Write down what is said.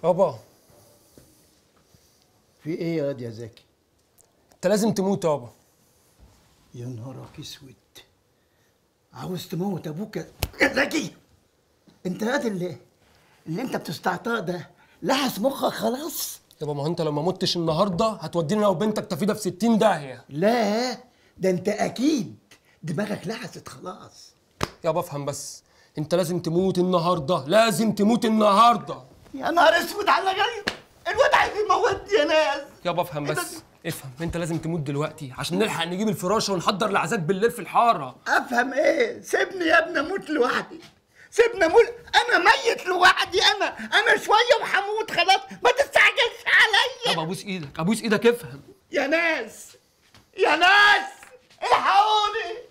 يابا في ايه يا واد يا زكي انت لازم تموت يابا يا نهارك اسود عاوز تموت ابوك يا- يا زكي انت ياد اللي اللي انت بتستعطاه ده لحس مخك خلاص يابا ما هو انت لو ما متش النهارده هتودينا انا وبنتك تفيده في 60 داهيه لا ده انت اكيد دماغك لحست خلاص يابا افهم بس انت لازم تموت النهارده لازم تموت النهارده يا نهار اسود على غير الواد عايز يموتني يا ناس يابا افهم بس افهم انت لازم تموت دلوقتي عشان نلحق نجيب الفراشه ونحضر العزاك بالليل في الحاره افهم ايه سيبني يا ابني اموت لوحدي سيبني اموت انا ميت لوحدي انا انا شويه وهموت خلاص ما تستعجلش عليا يابا ابوس ايدك ابوس ايدك افهم يا ناس يا ناس الحقوني